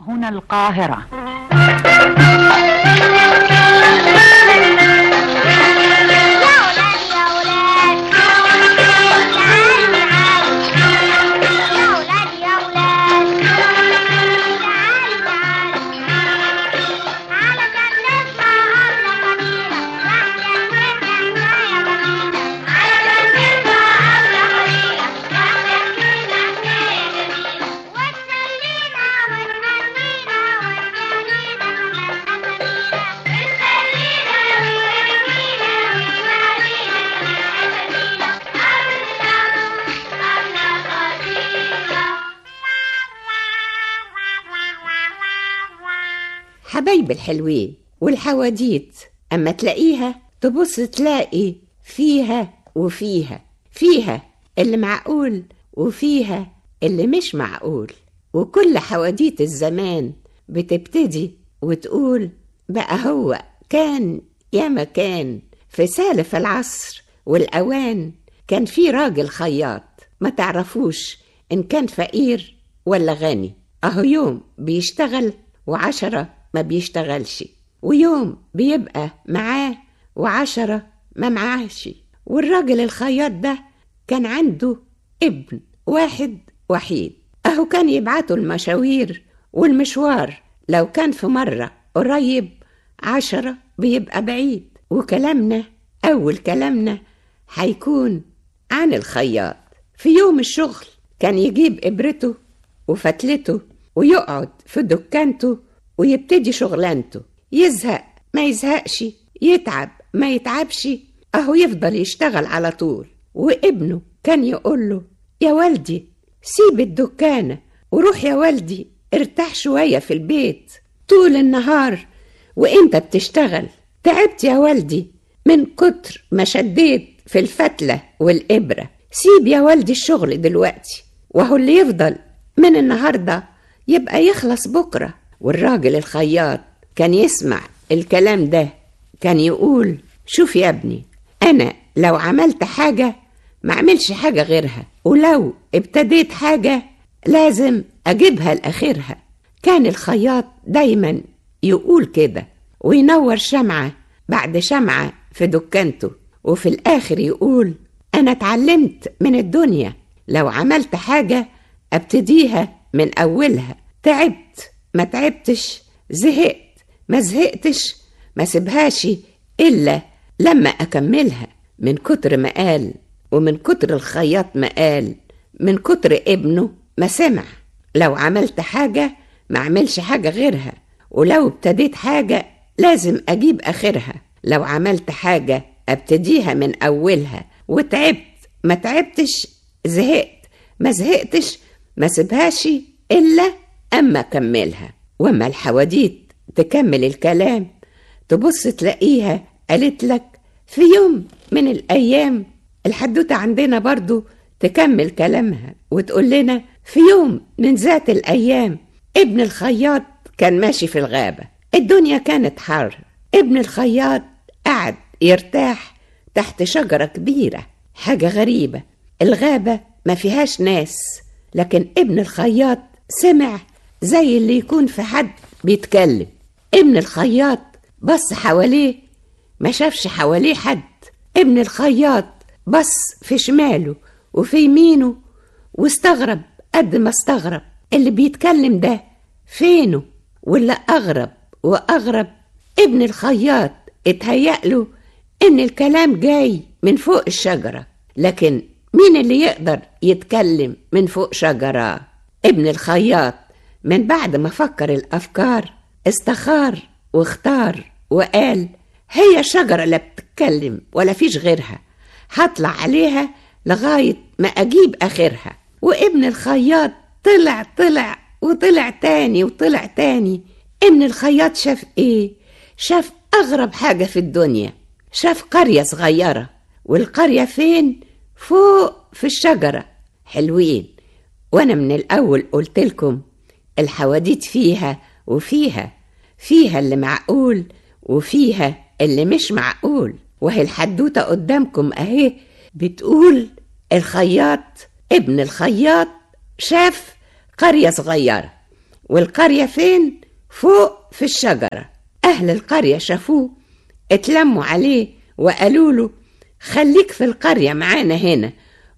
هنا القاهرة حبايب الحلوين والحواديت أما تلاقيها تبص تلاقي فيها وفيها فيها اللي معقول وفيها اللي مش معقول وكل حواديت الزمان بتبتدي وتقول بقى هو كان يا مكان في سالف العصر والأوان كان في راجل خياط ما تعرفوش إن كان فقير ولا غني أهو يوم بيشتغل وعشرة ما بيشتغلش ويوم بيبقى معاه وعشرة ما معاهش والراجل الخياط ده كان عنده ابن واحد وحيد أهو كان يبعته المشاوير والمشوار لو كان في مرة قريب عشرة بيبقى بعيد وكلامنا أول كلامنا هيكون عن الخياط في يوم الشغل كان يجيب إبرته وفتلته ويقعد في دكانته ويبتدي شغلانته يزهق ما يزهقش يتعب ما يتعبش اهو يفضل يشتغل على طول وابنه كان يقول له يا والدي سيب الدكانة وروح يا والدي ارتاح شوية في البيت طول النهار وانت بتشتغل تعبت يا والدي من كتر ما شديت في الفتلة والإبرة سيب يا والدي الشغل دلوقتي وهو اللي يفضل من النهاردة يبقى يخلص بكرة والراجل الخياط كان يسمع الكلام ده كان يقول شوف يا ابني أنا لو عملت حاجة ما عملش حاجة غيرها ولو ابتديت حاجة لازم أجيبها لآخرها كان الخياط دايما يقول كده وينور شمعة بعد شمعة في دكانته وفي الآخر يقول أنا اتعلمت من الدنيا لو عملت حاجة أبتديها من أولها تعبت ما تعبتش زهقت ما زهقتش ما سيبهاش إلا لما أكملها من كتر ما قال ومن كتر الخياط ما قال من كتر ابنه ما سمع لو عملت حاجة ما عملش حاجة غيرها ولو ابتديت حاجة لازم أجيب آخرها لو عملت حاجة أبتديها من أولها وتعبت ما تعبتش زهقت ما زهقتش ما سيبهاش إلا أما كملها وأما الحواديت تكمل الكلام تبص تلاقيها قالت لك في يوم من الأيام الحدوتة عندنا برضو تكمل كلامها وتقول لنا في يوم من ذات الأيام ابن الخياط كان ماشي في الغابة الدنيا كانت حر ابن الخياط قعد يرتاح تحت شجرة كبيرة حاجة غريبة الغابة ما فيهاش ناس لكن ابن الخياط سمع زي اللي يكون في حد بيتكلم ابن الخياط بص حواليه ما شافش حواليه حد ابن الخياط بص في شماله وفي يمينه واستغرب قد ما استغرب اللي بيتكلم ده فينه ولا أغرب وأغرب ابن الخياط اتهيأ إن الكلام جاي من فوق الشجرة لكن مين اللي يقدر يتكلم من فوق شجرة ابن الخياط من بعد ما فكر الأفكار استخار واختار وقال هي شجرة لا بتتكلم ولا فيش غيرها هطلع عليها لغاية ما أجيب آخرها وابن الخياط طلع طلع وطلع تاني وطلع تاني ابن الخياط شاف ايه شاف أغرب حاجة في الدنيا شاف قرية صغيرة والقرية فين فوق في الشجرة حلوين وأنا من الأول قلت لكم الحواديت فيها وفيها فيها اللي معقول وفيها اللي مش معقول وهي الحدوتة قدامكم أهي بتقول الخياط ابن الخياط شاف قرية صغيرة والقرية فين فوق في الشجرة أهل القرية شافوه اتلموا عليه وقالوا له خليك في القرية معانا هنا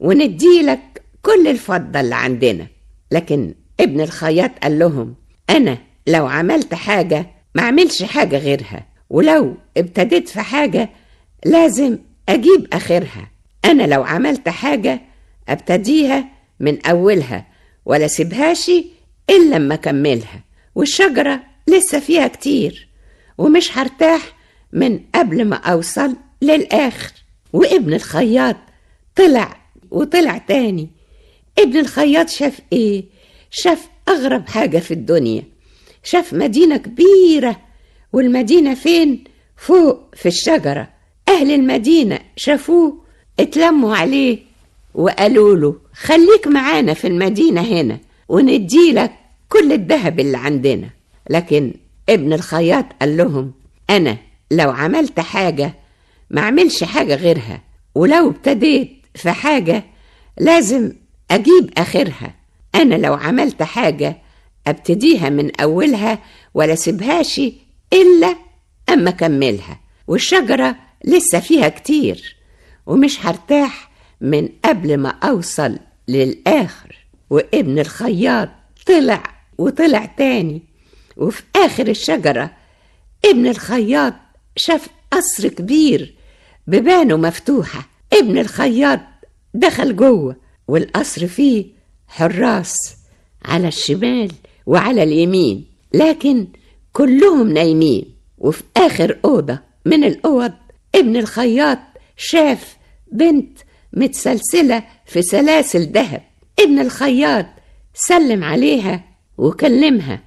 ونديلك كل الفضة اللي عندنا لكن ابن الخياط قال لهم أنا لو عملت حاجة ما عملش حاجة غيرها ولو ابتديت في حاجة لازم أجيب آخرها أنا لو عملت حاجة أبتديها من أولها ولا سيبهاش إلا لما أكملها والشجرة لسه فيها كتير ومش هرتاح من قبل ما أوصل للآخر وابن الخياط طلع وطلع تاني ابن الخياط شاف ايه شاف أغرب حاجة في الدنيا شاف مدينة كبيرة والمدينة فين فوق في الشجرة أهل المدينة شافوه اتلموا عليه وقالوا له خليك معانا في المدينة هنا ونديلك كل الذهب اللي عندنا لكن ابن الخياط قال لهم أنا لو عملت حاجة ما اعملش حاجة غيرها ولو ابتديت في حاجة لازم أجيب آخرها أنا لو عملت حاجة أبتديها من أولها ولا سيبهاش إلا أما أكملها والشجرة لسه فيها كتير ومش هرتاح من قبل ما أوصل للآخر وابن الخياط طلع وطلع تاني وفي آخر الشجرة ابن الخياط شاف قصر كبير ببانه مفتوحة ابن الخياط دخل جوه والقصر فيه حراس على الشمال وعلى اليمين لكن كلهم نايمين وفي آخر أوضة من الأوض ابن الخياط شاف بنت متسلسلة في سلاسل ذهب ابن الخياط سلم عليها وكلمها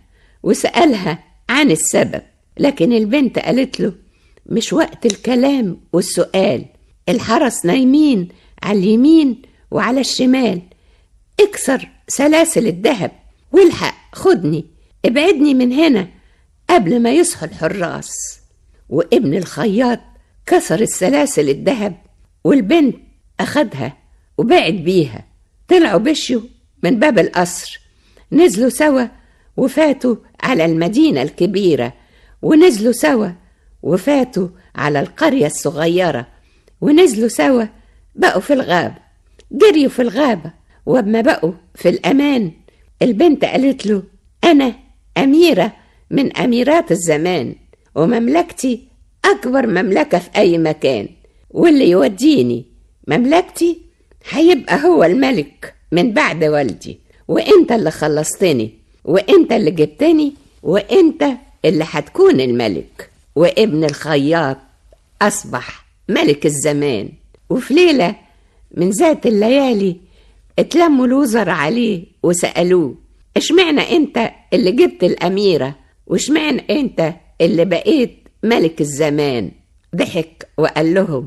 وسألها عن السبب لكن البنت قالت له مش وقت الكلام والسؤال الحرس نايمين على اليمين وعلى الشمال اكسر سلاسل الذهب والحق خدني ابعدني من هنا قبل ما يصحوا الحراس وابن الخياط كسر السلاسل الذهب والبنت أخدها وبعد بيها طلعوا بشوا من باب القصر نزلوا سوا وفاتوا على المدينة الكبيرة ونزلوا سوا وفاتوا على القرية الصغيرة ونزلوا سوا بقوا في الغابة جريوا في الغابة وأما بقوا في الأمان البنت قالت له أنا أميرة من أميرات الزمان ومملكتي أكبر مملكة في أي مكان واللي يوديني مملكتي هيبقى هو الملك من بعد والدي وانت اللي خلصتني وانت اللي جبتني وانت اللي هتكون الملك وابن الخياط أصبح ملك الزمان وفي ليلة من ذات الليالي اتلموا الوزراء عليه وسألوه اشمعنى انت اللي جبت الأميرة واشمعنى انت اللي بقيت ملك الزمان ضحك وقال لهم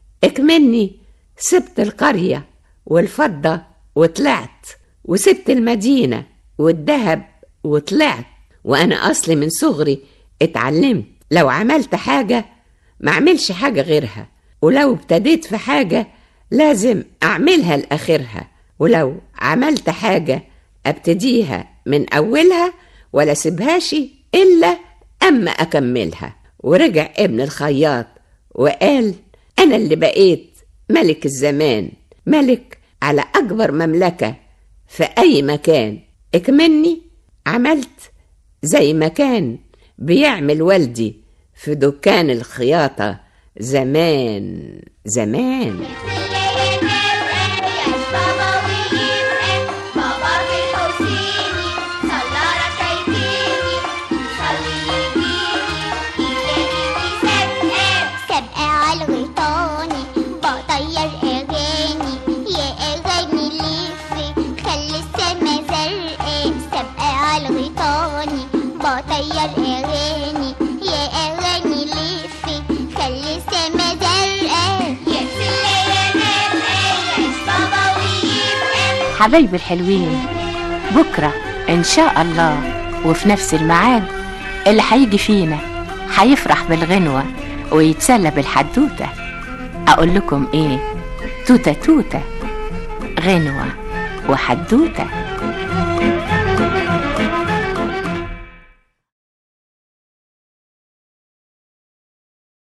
اكمني سبت القرية والفضة وطلعت وسبت المدينة والذهب وطلعت وأنا أصلي من صغري اتعلمت لو عملت حاجة ما اعملش حاجة غيرها ولو ابتديت في حاجة لازم أعملها لآخرها ولو عملت حاجة أبتديها من أولها ولا سيبهاش إلا أما أكملها ورجع ابن الخياط وقال أنا اللي بقيت ملك الزمان ملك على أكبر مملكة في أي مكان اكمني عملت زي ما كان بيعمل والدي في دكان الخياطة زمان زمان سابقة على الغيطاني بطير أغاني يا أغاني لفي خلي السما زرقاء سابقة على الغيطاني بطير أغاني يا أغاني لفي خلي السما زرقاء يا سلة يا نبقى يا بابا ويبقى حبايبي الحلوين بكرة إن شاء الله وفي نفس الميعاد اللي هيجي فينا هيفرح بالغنوة ويتسلى بالحدوتة أقول لكم إيه توتة توتة غنوة وحدوتة